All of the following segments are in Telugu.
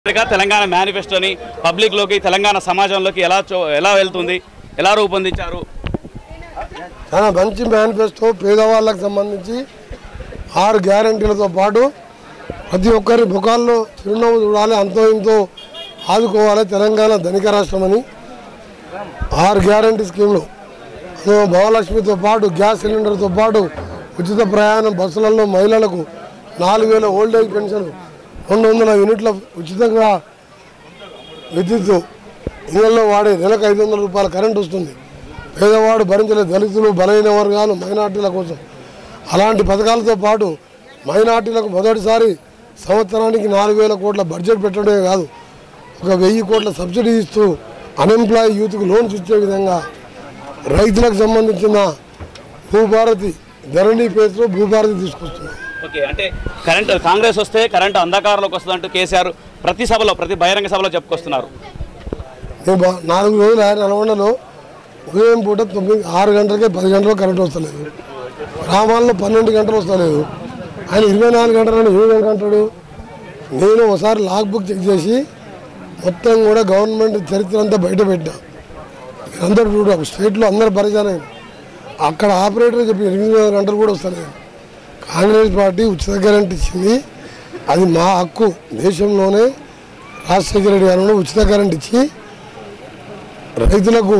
గా తెలంగాణ మేనిఫెస్టోని పబ్లిక్లోకి తెలంగాణ సమాజంలోకి ఎలా చో- ఎలా వెళ్తుంది ఎలా రూపొందించారు చాలా మంచి మేనిఫెస్టో పేదవాళ్ళకు సంబంధించి ఆరు గ్యారంటీలతో పాటు ప్రతి ఒక్కరి ముఖాల్లో చిరునవ్వు చూడాలి అంతో ఇంతో ఆదుకోవాలి తెలంగాణ ధనిక రాష్ట్రమని ఆరు గ్యారంటీ స్కీములు అందులో భవలక్ష్మితో పాటు గ్యాస్ సిలిండర్తో పాటు ఉచిత ప్రయాణం బస్సులలో మహిళలకు నాలుగు వేల ఓల్డ్ ఏజ్ పెన్షన్ రెండు వందల యూనిట్ల ఉచితంగా విద్యుత్ ఇళ్లలో వాడే నెలకు ఐదు వందల రూపాయల కరెంట్ వస్తుంది పేదవాడు భరించలే దళితులు బలహీన వర్గాలు మైనార్టీల కోసం అలాంటి పథకాలతో పాటు మైనార్టీలకు మొదటిసారి సంవత్సరానికి నాలుగు వేల కోట్ల బడ్జెట్ పెట్టడమే కాదు ఒక వెయ్యి కోట్ల సబ్సిడీ ఇస్తూ అన్ఎంప్లాయ్ యూత్కు లోన్స్ ఇచ్చే విధంగా రైతులకు సంబంధించిన భూభారతి ధరణి పేరుతో భూభారతి తీసుకొస్తున్నాం ఓకే అంటే కరెంట్ కాంగ్రెస్ వస్తే కరెంట్ అంధకారంలోకి వస్తుందంటూ కేసీఆర్ ప్రతి సభలో ప్రతి బహిరంగ సభలో చెప్పుకొస్తున్నారు నేను బా- నాలుగు రోజులు ఆయన నల్గొండలో ఉదయం పూట తొమ్మిది ఆరు గంటలకే పది గంటలకు కరెంట్ వస్తలేదు గ్రామాల్లో పన్నెండు గంటలు వస్తలేదు ఆయన ఇరవై నాలుగు గంటలని ఏ విధంగా అంటాడు నేను ఒకసారి లాగ్ బుక్ చెక్ చేసి మొత్తం కూడా గవర్నమెంట్ చరిత్ర అంతా బయట పెట్టా అందరూ చూడు స్టేట్లో అందరు పరిచయం అయ్యారు. అక్కడ ఆపరేటర్ చెప్పి ఎనిమిది వేల గంటలు కూడా వస్తలేదు కాంగ్రెస్ పార్టీ ఉచిత కరెంట్ ఇచ్చింది అది మా హక్కు దేశంలోనే రాజశేఖర రెడ్డి గారు ఉచిత కరెంట్ ఇచ్చి రైతులకు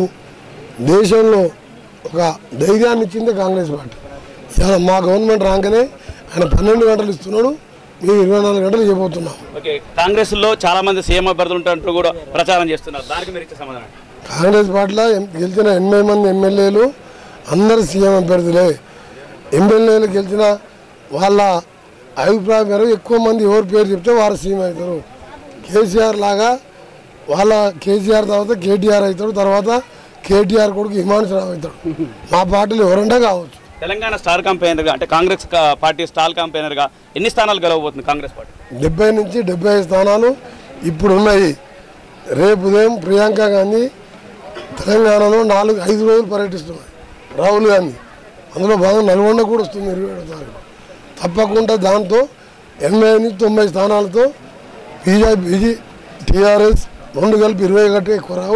దేశంలో ఒక ధైర్యాన్ని ఇచ్చింది కాంగ్రెస్ పార్టీ ఇవాళ మా గవర్నమెంట్ రాగానే ఆయన పన్నెండు గంటలు ఇస్తున్నాడు మేము ఇరవై నాలుగు గంటలు చేయబోతున్నాం ఓకే కాంగ్రెస్ లో చాలా మంది సీఎం అభ్యర్థులు ఉంటూ కూడా ప్రచారం చేస్తున్నారు దానికి మీరు ఇచ్చే సమాధానం కాంగ్రెస్ పార్టీలో ఎం- గెలిచిన ఎనభై మంది ఎమ్మెల్యేలు అందరు సీఎం అభ్యర్థులే ఎమ్మెల్యేలు గెలిచిన వాళ్ళ అభిప్రాయం మేరకు ఎక్కువ మంది ఎవరి పేరు చెప్తే వారు సీఎం అవుతారు కేసీఆర్ లాగా వాళ్ళ కేసీఆర్ తర్వాత కేటీఆర్ అవుతాడు తర్వాత కేటీఆర్ కొడుకు హిమాంశు రావు అవుతాడు మా పార్టీలో ఎవరంటే కావచ్చు తెలంగాణ స్టార్ కంపెయినర్ గా అంటే కాంగ్రెస్ కా- పార్టీ స్టార్ కంపెయినర్ గా ఎన్ని స్థానాలు గెలవబోతుంది కాంగ్రెస్ పార్టీ డెబ్బై నుంచి డెబ్బై ఐదు స్థానాలు ఇప్పుడు ఉన్నాయి రేపు ఉదయం ప్రియాంక గాంధీ తెలంగాణలో నాలుగు ఐదు రోజులు పర్యటిస్తున్నారు రాహుల్ గాంధీ అందులో భాగం నల్గొండ కూడా వస్తుంది ఇరవై ఏడో తారీఖు తప్పకుండా దాంతో ఎనభై నుంచి తొంభై స్థానాలతో బీజేపీ బీజీ టీఆర్ఎస్ రెండు కలిపి ఇరవై ఒకటి ఎక్కువ రావు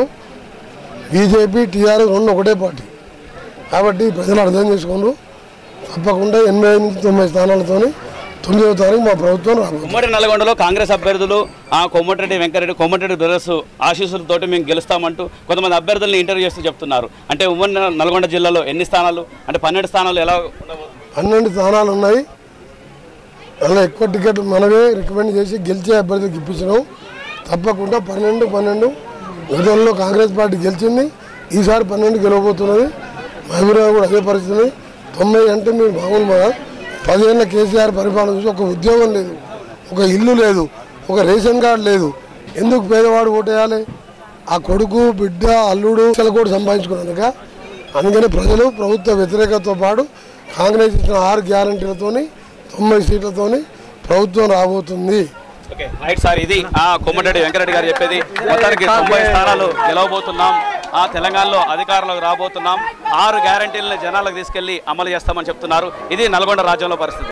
బీజేపీ టీఆర్ఎస్ రెండు ఒకటే పార్టీ కాబట్టి ప్రజలు అర్థం చేసుకున్నారు తప్పకుండా ఎనభై నుంచి తొంభై స్థానాలతోని తొమ్మిదవ తారీఖు మా ప్రభుత్వం రాబోతుంది ఉమ్మడి నల్గొండలో కాంగ్రెస్ అభ్యర్థులు ఆ కోమటిరెడ్డి వెంకరెడ్డి కోమటిరెడ్డి బ్రదర్స్ ఆశీస్సులతోటి మేము గెలుస్తామంటూ కొంతమంది అభ్యర్థుల్ని ఇంటర్వ్యూ చేస్తూ చెప్తున్నారు అంటే ఉమ్మడి నల్- నల్గొండ జిల్లాలో ఎన్ని స్థానాలు అంటే పన్నెండు స్థానాలు ఎలా ఉండబోతుంది పన్నెండు స్థానాలు ఉన్నాయి అందులో ఎక్కువ టికెట్ మనమే రికమెండ్ చేసి గెలిచే అభ్యర్థికి ఇప్పించినాం తప్పకుండా పన్నెండు పన్నెండు గతంలో కాంగ్రెస్ పార్టీ గెలిచింది ఈసారి పన్నెండు గెలవబోతున్నది మహబూబ్నగర్ కూడా అదే పరిస్థితి తొంభై అంటే మీరు మామూలు మన పదేళ్ళ కేసీఆర్ పరిపాలన చూసి ఒక ఉద్యోగం లేదు ఒక ఇల్లు లేదు ఒక రేషన్ కార్డు లేదు ఎందుకు పేదవాడు ఓటేయాలి ఆ కొడుకు బిడ్డ అల్లుడు ఇతరులు కూడా సంపాదించుకున్నందుక అందుకని ప్రజలు ప్రభుత్వ వ్యతిరేకతతో పాటు కాంగ్రెస్ ఇచ్చిన ఆరు గ్యారంటీలతోని తొంభై సీట్లతోని ప్రభుత్వం రాబోతుంది ఓకే రైట్ సార్ ఇది ఆ కోమటిరెడ్డి వెంకరెడ్డి గారు చెప్పేది మొత్తానికి తొంభై స్థానాలు గెలవబోతున్నాం ఆ తెలంగాణలో అధికారంలోకి రాబోతున్నాం ఆరు గ్యారంటీలను జనాలకు తీసుకెళ్లి అమలు చేస్తామని చెప్తున్నారు ఇది నల్గొండ రాజ్యంలో పరిస్థితి